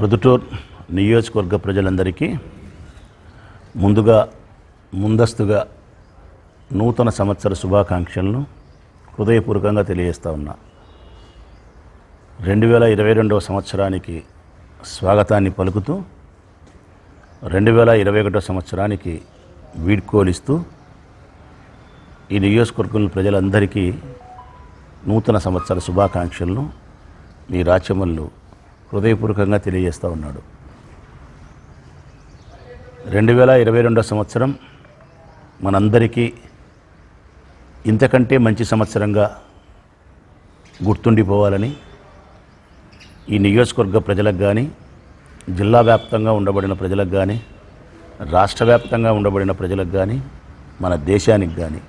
ప్రొద్దుటూర్ నియోజకవర్గ ప్రజలందరికీ ముందుగా ముందస్తుగా నూతన సంవత్సర శుభాకాంక్షలను హృదయపూర్వకంగా తెలియజేస్తా ఉన్నా రెండు వేల ఇరవై రెండవ సంవత్సరానికి స్వాగతాన్ని పలుకుతూ రెండు వేల ఇరవై ఒకటో సంవత్సరానికి వీడ్కోలిస్తూ ఈ నియోజకవర్గం ప్రజలందరికీ నూతన సంవత్సర శుభాకాంక్షలను మీ రాచమల్లు హృదయపూర్వకంగా తెలియజేస్తూ ఉన్నాడు రెండు వేల ఇరవై రెండో సంవత్సరం మనందరికీ ఇంతకంటే మంచి సంవత్సరంగా గుర్తుండిపోవాలని ఈ నియోజకవర్గ ప్రజలకు కానీ జిల్లా వ్యాప్తంగా ఉండబడిన ప్రజలకు కానీ రాష్ట్ర వ్యాప్తంగా ఉండబడిన ప్రజలకు కానీ మన దేశానికి కానీ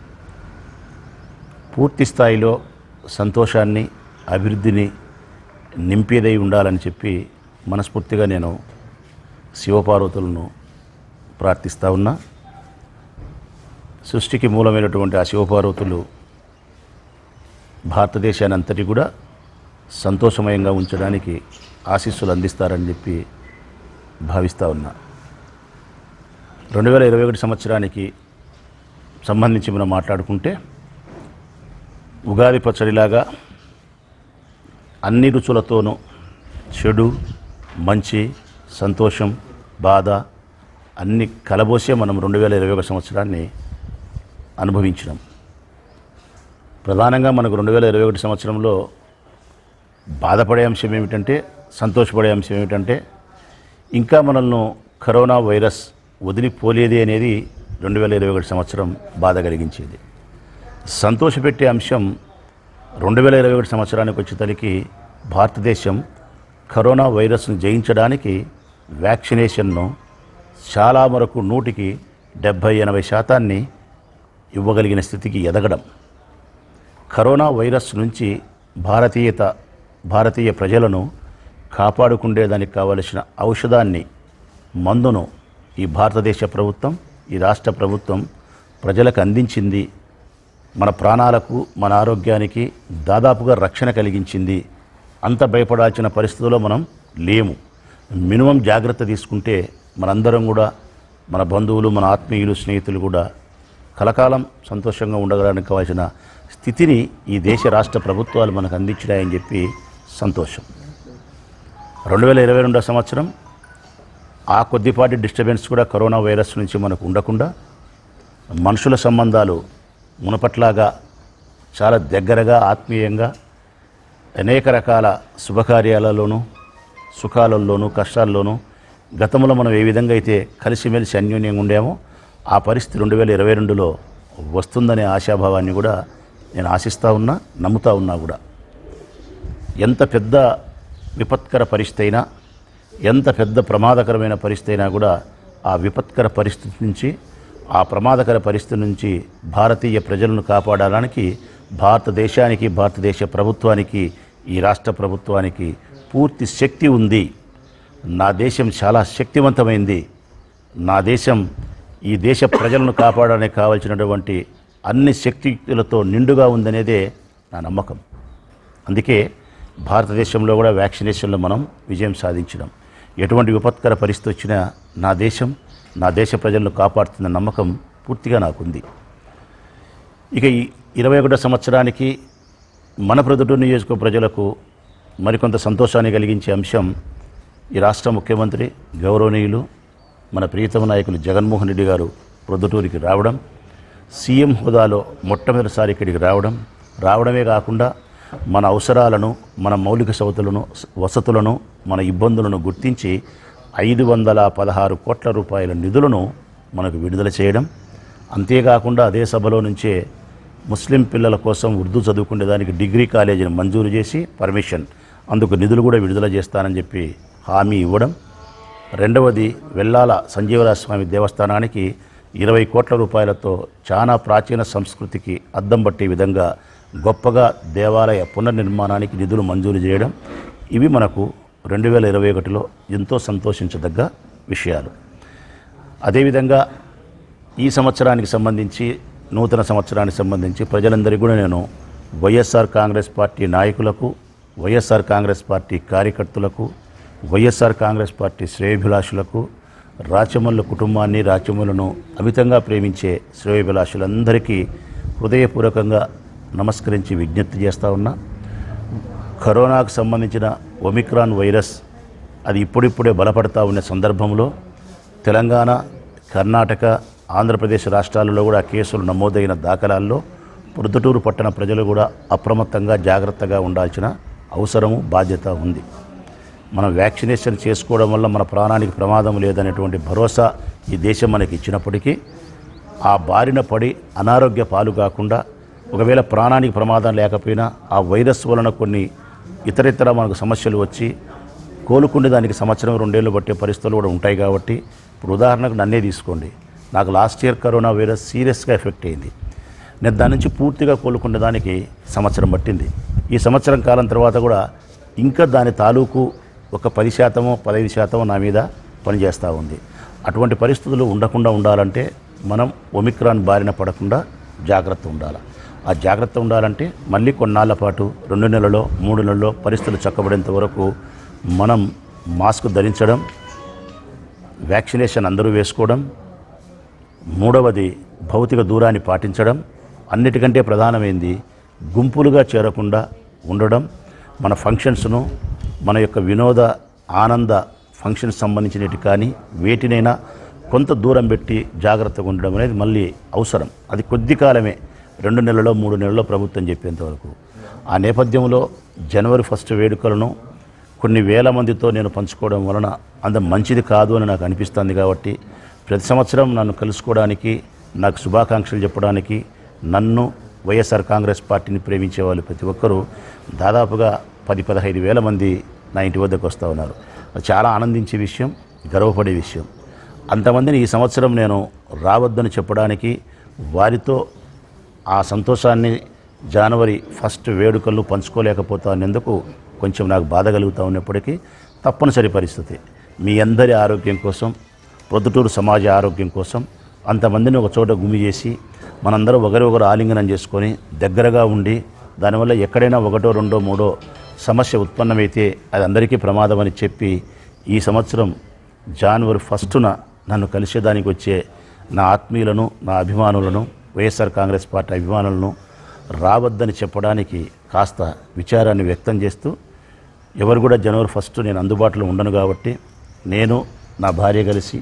పూర్తి స్థాయిలో సంతోషాన్ని అభివృద్ధిని నింపేదై ఉండాలని చెప్పి మనస్ఫూర్తిగా నేను శివపార్వతులను ప్రార్థిస్తూ ఉన్నా సృష్టికి మూలమైనటువంటి ఆ శివపార్వతులు భారతదేశాన్ని అంతటి కూడా సంతోషమయంగా ఉంచడానికి ఆశీస్సులు అందిస్తారని చెప్పి భావిస్తూ ఉన్నా రెండు వేల ఇరవై ఒకటి సంవత్సరానికి సంబంధించి మనం మాట్లాడుకుంటే ఉగాది పచ్చడిలాగా అన్ని రుచులతోనూ చెడు మంచి సంతోషం బాధ అన్ని కలబోసే మనం రెండు వేల ఇరవై ఒక సంవత్సరాన్ని అనుభవించినాం ప్రధానంగా మనకు రెండు వేల ఇరవై ఒకటి సంవత్సరంలో బాధపడే అంశం ఏమిటంటే సంతోషపడే అంశం ఏమిటంటే ఇంకా మనల్ని కరోనా వైరస్ వదిలిపోలేది అనేది రెండు వేల ఇరవై ఒకటి సంవత్సరం బాధ కలిగించేది సంతోషపెట్టే అంశం రెండు వేల ఇరవై ఒకటి సంవత్సరానికి వచ్చేసరికి భారతదేశం కరోనా వైరస్ను జయించడానికి వ్యాక్సినేషన్ను చాలా వరకు నూటికి డెబ్భై ఎనభై శాతాన్ని ఇవ్వగలిగిన స్థితికి ఎదగడం కరోనా వైరస్ నుంచి భారతీయత భారతీయ ప్రజలను కాపాడుకుండేదానికి కావలసిన ఔషధాన్ని మందును ఈ భారతదేశ ప్రభుత్వం ఈ రాష్ట్ర ప్రభుత్వం ప్రజలకు అందించింది మన ప్రాణాలకు మన ఆరోగ్యానికి దాదాపుగా రక్షణ కలిగించింది అంత భయపడాల్సిన పరిస్థితుల్లో మనం లేము మినిమం జాగ్రత్త తీసుకుంటే మనందరం కూడా మన బంధువులు మన ఆత్మీయులు స్నేహితులు కూడా కలకాలం సంతోషంగా ఉండగడానికి కావాల్సిన స్థితిని ఈ దేశ రాష్ట్ర ప్రభుత్వాలు మనకు అందించినాయని చెప్పి సంతోషం రెండు వేల ఇరవై రెండో సంవత్సరం ఆ కొద్దిపాటి డిస్టర్బెన్స్ కూడా కరోనా వైరస్ నుంచి మనకు ఉండకుండా మనుషుల సంబంధాలు మునపట్లాగా చాలా దగ్గరగా ఆత్మీయంగా అనేక రకాల శుభకార్యాలలోనూ సుఖాలలోనూ కష్టాల్లోనూ గతంలో మనం ఏ విధంగా అయితే కలిసిమెలిసి అన్యోన్యంగా ఉండామో ఆ పరిస్థితి రెండు వేల ఇరవై రెండులో వస్తుందనే ఆశాభావాన్ని కూడా నేను ఆశిస్తూ ఉన్నా నమ్ముతా ఉన్నా కూడా ఎంత పెద్ద విపత్కర పరిస్థితి అయినా ఎంత పెద్ద ప్రమాదకరమైన పరిస్థితి అయినా కూడా ఆ విపత్కర పరిస్థితి నుంచి ఆ ప్రమాదకర పరిస్థితి నుంచి భారతీయ ప్రజలను కాపాడడానికి భారతదేశానికి భారతదేశ ప్రభుత్వానికి ఈ రాష్ట్ర ప్రభుత్వానికి పూర్తి శక్తి ఉంది నా దేశం చాలా శక్తివంతమైంది నా దేశం ఈ దేశ ప్రజలను కాపాడడానికి కావాల్సినటువంటి అన్ని శక్తిలతో నిండుగా ఉందనేదే నా నమ్మకం అందుకే భారతదేశంలో కూడా వ్యాక్సినేషన్లో మనం విజయం సాధించడం ఎటువంటి విపత్కర పరిస్థితి వచ్చినా నా దేశం నా దేశ ప్రజలను కాపాడుతున్న నమ్మకం పూర్తిగా నాకుంది ఇక ఈ ఇరవై ఒకటో సంవత్సరానికి మన ప్రొద్దుటూరు నియోజక ప్రజలకు మరికొంత సంతోషాన్ని కలిగించే అంశం ఈ రాష్ట్ర ముఖ్యమంత్రి గౌరవనీయులు మన ప్రియతమ నాయకులు జగన్మోహన్ రెడ్డి గారు ప్రొద్దుటూరికి రావడం సీఎం హోదాలో మొట్టమొదటిసారి ఇక్కడికి రావడం రావడమే కాకుండా మన అవసరాలను మన మౌలిక సవతులను వసతులను మన ఇబ్బందులను గుర్తించి ఐదు వందల పదహారు కోట్ల రూపాయల నిధులను మనకు విడుదల చేయడం అంతేకాకుండా అదే సభలో నుంచే ముస్లిం పిల్లల కోసం ఉర్దూ చదువుకునేదానికి డిగ్రీ కాలేజీని మంజూరు చేసి పర్మిషన్ అందుకు నిధులు కూడా విడుదల చేస్తానని చెప్పి హామీ ఇవ్వడం రెండవది వెల్లాల సంజీవరాజ స్వామి దేవస్థానానికి ఇరవై కోట్ల రూపాయలతో చాలా ప్రాచీన సంస్కృతికి అద్దం పట్టే విధంగా గొప్పగా దేవాలయ పునర్నిర్మాణానికి నిధులు మంజూరు చేయడం ఇవి మనకు రెండు వేల ఇరవై ఒకటిలో ఎంతో సంతోషించదగ్గ విషయాలు అదేవిధంగా ఈ సంవత్సరానికి సంబంధించి నూతన సంవత్సరానికి సంబంధించి ప్రజలందరికీ కూడా నేను వైఎస్ఆర్ కాంగ్రెస్ పార్టీ నాయకులకు వైఎస్ఆర్ కాంగ్రెస్ పార్టీ కార్యకర్తలకు వైఎస్ఆర్ కాంగ్రెస్ పార్టీ శ్రేయభిలాషులకు రాచమల్లు కుటుంబాన్ని రాచమల్లును అమితంగా ప్రేమించే శ్రేయభిలాషులందరికీ హృదయపూర్వకంగా నమస్కరించి విజ్ఞప్తి చేస్తా ఉన్నా కరోనాకు సంబంధించిన ఒమిక్రాన్ వైరస్ అది ఇప్పుడిప్పుడే బలపడతా ఉన్న సందర్భంలో తెలంగాణ కర్ణాటక ఆంధ్రప్రదేశ్ రాష్ట్రాలలో కూడా కేసులు నమోదైన దాఖలాల్లో ప్రొద్దుటూరు పట్టణ ప్రజలు కూడా అప్రమత్తంగా జాగ్రత్తగా ఉండాల్సిన అవసరము బాధ్యత ఉంది మనం వ్యాక్సినేషన్ చేసుకోవడం వల్ల మన ప్రాణానికి ప్రమాదం లేదనేటువంటి భరోసా ఈ దేశం మనకి ఇచ్చినప్పటికీ ఆ బారిన పడి అనారోగ్య పాలు కాకుండా ఒకవేళ ప్రాణానికి ప్రమాదం లేకపోయినా ఆ వైరస్ వలన కొన్ని ఇతరితర మనకు సమస్యలు వచ్చి కోలుకునే దానికి సంవత్సరం రెండేళ్ళు పట్టే పరిస్థితులు కూడా ఉంటాయి కాబట్టి ఇప్పుడు ఉదాహరణకు నన్నే తీసుకోండి నాకు లాస్ట్ ఇయర్ కరోనా వైరస్ సీరియస్గా ఎఫెక్ట్ అయింది నేను దాని నుంచి పూర్తిగా కోలుకునే దానికి సంవత్సరం పట్టింది ఈ సంవత్సరం కాలం తర్వాత కూడా ఇంకా దాని తాలూకు ఒక పది శాతమో పదహైదు శాతమో నా మీద పనిచేస్తూ ఉంది అటువంటి పరిస్థితులు ఉండకుండా ఉండాలంటే మనం ఒమిక్రాన్ బారిన పడకుండా జాగ్రత్త ఉండాలి ఆ జాగ్రత్త ఉండాలంటే మళ్ళీ కొన్నాళ్ళ పాటు రెండు నెలలో మూడు నెలల్లో పరిస్థితులు చక్కబడేంత వరకు మనం మాస్క్ ధరించడం వ్యాక్సినేషన్ అందరూ వేసుకోవడం మూడవది భౌతిక దూరాన్ని పాటించడం అన్నిటికంటే ప్రధానమైంది గుంపులుగా చేరకుండా ఉండడం మన ఫంక్షన్స్ను మన యొక్క వినోద ఆనంద ఫంక్షన్స్ సంబంధించినవి కానీ వేటినైనా కొంత దూరం పెట్టి జాగ్రత్తగా ఉండడం అనేది మళ్ళీ అవసరం అది కొద్ది కాలమే రెండు నెలలో మూడు నెలల్లో ప్రభుత్వం చెప్పేంతవరకు ఆ నేపథ్యంలో జనవరి ఫస్ట్ వేడుకలను కొన్ని వేల మందితో నేను పంచుకోవడం వలన అంత మంచిది కాదు అని నాకు అనిపిస్తుంది కాబట్టి ప్రతి సంవత్సరం నన్ను కలుసుకోవడానికి నాకు శుభాకాంక్షలు చెప్పడానికి నన్ను వైఎస్ఆర్ కాంగ్రెస్ పార్టీని ప్రేమించే వాళ్ళు ప్రతి ఒక్కరూ దాదాపుగా పది పదహైదు వేల మంది నా ఇంటి వద్దకు వస్తూ ఉన్నారు అది చాలా ఆనందించే విషయం గర్వపడే విషయం అంతమందిని ఈ సంవత్సరం నేను రావద్దని చెప్పడానికి వారితో ఆ సంతోషాన్ని జనవరి ఫస్ట్ వేడుకలు పంచుకోలేకపోతానేందుకు కొంచెం నాకు బాధ కలుగుతూ ఉన్నప్పటికీ తప్పనిసరి పరిస్థితి మీ అందరి ఆరోగ్యం కోసం ప్రొద్దుటూరు సమాజ ఆరోగ్యం కోసం అంతమందిని ఒక చోట గుమి చేసి మనందరం ఒకరి ఒకరు ఆలింగనం చేసుకొని దగ్గరగా ఉండి దానివల్ల ఎక్కడైనా ఒకటో రెండో మూడో సమస్య ఉత్పన్నమైతే అది అందరికీ ప్రమాదం అని చెప్పి ఈ సంవత్సరం జనవరి ఫస్టున నన్ను కలిసేదానికి వచ్చే నా ఆత్మీయులను నా అభిమానులను వైఎస్ఆర్ కాంగ్రెస్ పార్టీ అభిమానులను రావద్దని చెప్పడానికి కాస్త విచారాన్ని వ్యక్తం చేస్తూ ఎవరు కూడా జనవరి ఫస్ట్ నేను అందుబాటులో ఉండను కాబట్టి నేను నా భార్య కలిసి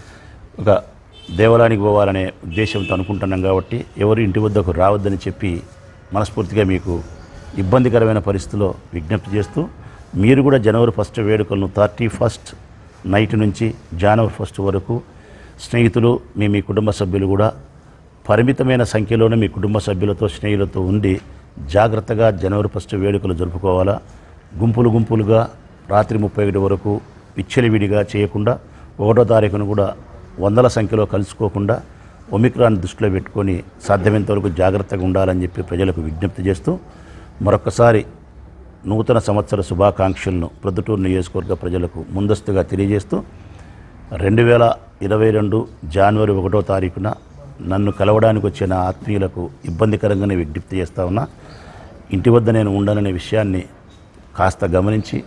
ఒక దేవాలయానికి పోవాలనే ఉద్దేశంతో అనుకుంటున్నాం కాబట్టి ఎవరు ఇంటి వద్దకు రావద్దని చెప్పి మనస్ఫూర్తిగా మీకు ఇబ్బందికరమైన పరిస్థితిలో విజ్ఞప్తి చేస్తూ మీరు కూడా జనవరి ఫస్ట్ వేడుకలను థర్టీ ఫస్ట్ నైట్ నుంచి జనవరి ఫస్ట్ వరకు స్నేహితులు మీ మీ కుటుంబ సభ్యులు కూడా పరిమితమైన సంఖ్యలోనే మీ కుటుంబ సభ్యులతో స్నేహితులతో ఉండి జాగ్రత్తగా జనవరి ఫస్ట్ వేడుకలు జరుపుకోవాలా గుంపులు గుంపులుగా రాత్రి ముప్పై ఒకటి వరకు విచ్చలివిడిగా చేయకుండా ఒకటో తారీఖును కూడా వందల సంఖ్యలో కలుసుకోకుండా ఒమిక్రాన్ దృష్టిలో పెట్టుకొని సాధ్యమైనంత వరకు జాగ్రత్తగా ఉండాలని చెప్పి ప్రజలకు విజ్ఞప్తి చేస్తూ మరొకసారి నూతన సంవత్సర శుభాకాంక్షలను ప్రొద్దుటూరు నియోజకవర్గ ప్రజలకు ముందస్తుగా తెలియజేస్తూ రెండు వేల ఇరవై రెండు జనవరి ఒకటో తారీఖున నన్ను కలవడానికి వచ్చిన ఆత్మీయులకు ఇబ్బందికరంగానే విజ్ఞప్తి చేస్తా ఉన్నా ఇంటి వద్ద నేను ఉండననే విషయాన్ని కాస్త గమనించి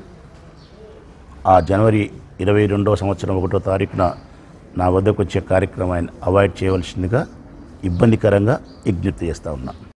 ఆ జనవరి ఇరవై రెండవ సంవత్సరం ఒకటో తారీఖున నా వద్దకు వచ్చే కార్యక్రమాన్ని అవాయిడ్ చేయవలసిందిగా ఇబ్బందికరంగా విజ్ఞప్తి చేస్తా ఉన్నా